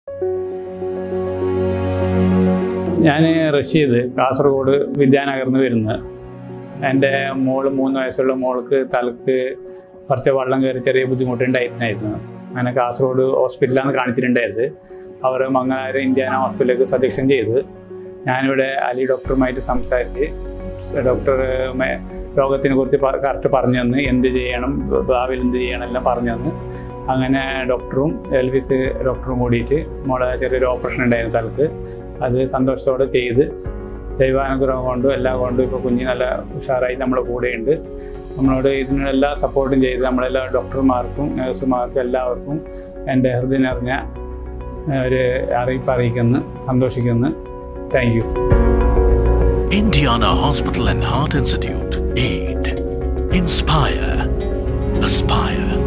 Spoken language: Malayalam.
ഞാൻ റഷീദ് കാസർഗോഡ് വിദ്യാനഗറിൽ നിന്ന് വരുന്നത് എൻ്റെ മോള് മൂന്ന് വയസ്സുള്ള മോൾക്ക് തലക്ക് കുറച്ച് വെള്ളം കയറി ചെറിയ ബുദ്ധിമുട്ടുണ്ടായിരുന്നായിരുന്നു അങ്ങനെ കാസർഗോഡ് ഹോസ്പിറ്റലാണ് കാണിച്ചിട്ടുണ്ടായത് അവർ മങ്ങാര് ഇന്ത്യാന ഹോസ്പിറ്റലിലേക്ക് സജക്ഷൻ ചെയ്ത് ഞാനിവിടെ അലി ഡോക്ടറുമായിട്ട് സംസാരിച്ച് ഡോക്ടർ രോഗത്തിനെ കുറിച്ച് കറക്റ്റ് പറഞ്ഞു തന്ന് എന്ത് ചെയ്യണം ഭാവിയിൽ എന്ത് ചെയ്യണം എല്ലാം പറഞ്ഞു തന്ന് അങ്ങനെ ഡോക്ടറും എൽവിസ് ഡോക്ടറും കൂടിയിട്ട് മോളെ ചെറിയൊരു ഓപ്പറേഷൻ ഉണ്ടായിരുന്നു തലക്ക് അത് സന്തോഷത്തോടെ ചെയ്ത് ദൈവാനുഗ്രഹം കൊണ്ടും എല്ലാം കൊണ്ടും ഇപ്പോൾ കുഞ്ഞ് നല്ല ഉഷാറായി നമ്മുടെ കൂടെയുണ്ട് നമ്മളോട് ഇതിനെല്ലാം സപ്പോർട്ടും ചെയ്ത് നമ്മളെല്ലാ ഡോക്ടർമാർക്കും നഴ്സുമാർക്കും എല്ലാവർക്കും എൻ്റെ ഹൃദയം നിറഞ്ഞ ഒരു അറിയിപ്പ് അറിയിക്കുന്നു സന്തോഷിക്കുന്നു thank you Indiana Hospital and Heart Institute. Aid. Inspire. Aspire.